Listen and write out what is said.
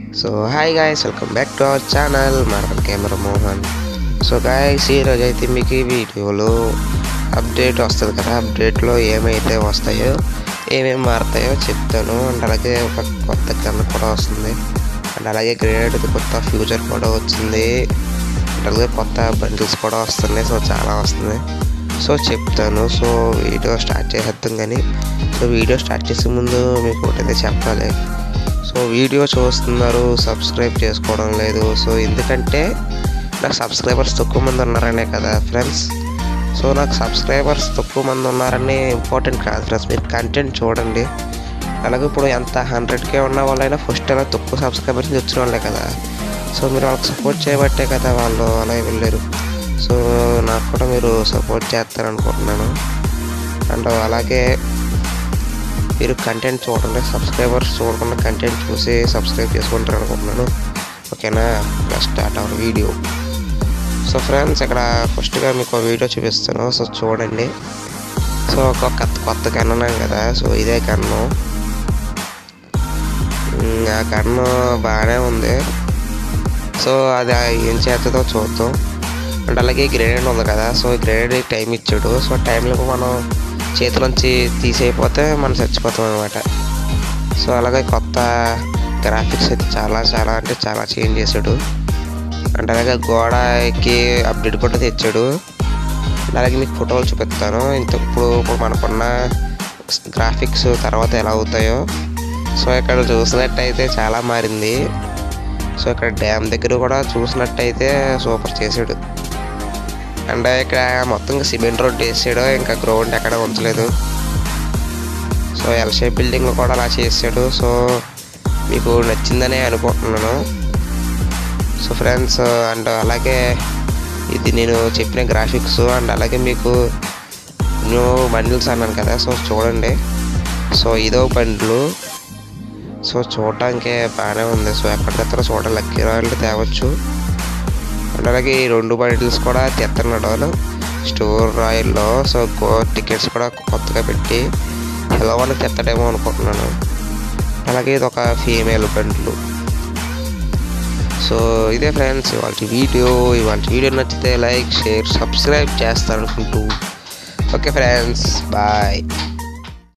so hi guys welcome back to our channel Marvel camera Mohan so guys ఈరోజు అయితే మీకు ఈ వీడియోలో అప్డేట్ వస్తుంది కదా అప్డేట్లో ఏమైతే వస్తాయో ఏమేమి మారుతాయో చెప్తాను అండ్ అలాగే ఒక కొత్త గన్ కూడా వస్తుంది అండ్ అలాగే గ్రేడ్ కొత్త ఫ్యూచర్ కూడా వచ్చింది అండ్ అలాగే కొత్త బండిల్స్ కూడా వస్తున్నాయి సో చాలా వస్తుంది సో చెప్తాను సో వీడియో స్టార్ట్ చేసేద్దాం కానీ సో వీడియో స్టార్ట్ చేసే ముందు మీకు ఒకటైతే చెప్పాలి సో వీడియో చూస్తున్నారు సబ్స్క్రైబ్ చేసుకోవడం లేదు సో ఎందుకంటే నాకు సబ్స్క్రైబర్స్ తక్కువ మంది ఉన్నారనే కదా ఫ్రెండ్స్ సో నాకు సబ్స్క్రైబర్స్ తక్కువ మంది ఉన్నారని ఇంపార్టెంట్ కాదు ఫ్రెండ్స్ మీరు కంటెంట్ చూడండి అలాగే ఇప్పుడు ఎంత హండ్రెడ్కే ఉన్న వాళ్ళైనా ఫస్ట్ అలా తక్కువ సబ్స్క్రైబర్స్ వచ్చిన వాళ్ళే కదా సో మీరు వాళ్ళకి సపోర్ట్ చేయబట్టే కదా వాళ్ళు అలా వెళ్ళారు సో నాకు కూడా మీరు సపోర్ట్ చేస్తారనుకుంటున్నాను అండ్ అలాగే మీరు కంటెంట్ చూడండి సబ్స్క్రైబర్స్ చూడకుండా కంటెంట్ చూసి సబ్స్క్రైబ్ చేసుకుంటారు అనుకుంటున్నాను ఓకేనా start our video so friends ఇక్కడ ఫస్ట్గా మీకు ఒక వీడియో చూపిస్తాను సో చూడండి సో ఒక కొత్త కొత్త గన్ ఉన్నాం కదా సో ఇదే గన్ను ఉమ్, ఆ గన్ను బాగానే ఉంది సో అది ఏం చేస్తుందో చూద్దాం అండ్ అలాగే గ్రేనేడ్ ఉంది కదా సో గ్రేనేడ్ టైం ఇచ్చాడు సో టైంలో మనం చేతిలోంచి తీసేయపోతే మనం చచ్చిపోతాం అనమాట సో అలాగే కొత్త గ్రాఫిక్స్ అయితే చాలా చాలా అంటే చాలా చేంజ్ చేశాడు అండ్ అలాగే గోడకి అప్డేట్ కూడా తెచ్చాడు అండ్ అలాగే మీకు ఫోటోలు చూపిస్తాను ఇంత ఇప్పుడు ఇప్పుడు మనకున్న గ్రాఫిక్స్ తర్వాత ఎలా అవుతాయో సో ఇక్కడ చూసినట్టయితే చాలా మారింది సో ఇక్కడ డ్యామ్ దగ్గర కూడా చూసినట్టయితే సూపర్ చేసాడు అండ్ ఇక్కడ మొత్తం సిమెంట్ రోడ్ వేసాడు ఇంకా గ్రౌండ్ ఎక్కడ ఉంచలేదు సో ఎల్ షేప్ బిల్డింగ్ కూడా అలా చేసాడు సో మీకు నచ్చిందని అనుకుంటున్నాను సో ఫ్రెండ్స్ అండ్ అలాగే ఇది నేను చెప్పిన గ్రాఫిక్స్ అండ్ అలాగే మీకు న్యూ బండిల్స్ అన్నాను కదా సో చూడండి సో ఇదో బండ్లు సో చూడటానికి బాగానే ఉంది సో ఎక్కడికక్కడ చూడ లక్కీ రాయల్ తేవచ్చు అండ్ అలాగే ఈ రెండు బండిల్స్ కూడా తెస్తున్నాడు స్టోర్ రాయల్లో సో టికెట్స్ కూడా కొత్తగా పెట్టి ఎలా వాళ్ళు తెత్తడేమో అనుకుంటున్నాను అలాగే ఇది ఒక ఫీమేల్ బండ్లు సో ఇదే ఫ్రెండ్స్ ఇవాళ వీడియో ఇవాళ వీడియో నచ్చితే లైక్ షేర్ సబ్స్క్రైబ్ చేస్తారనుకుంటూ ఓకే ఫ్రెండ్స్ బాయ్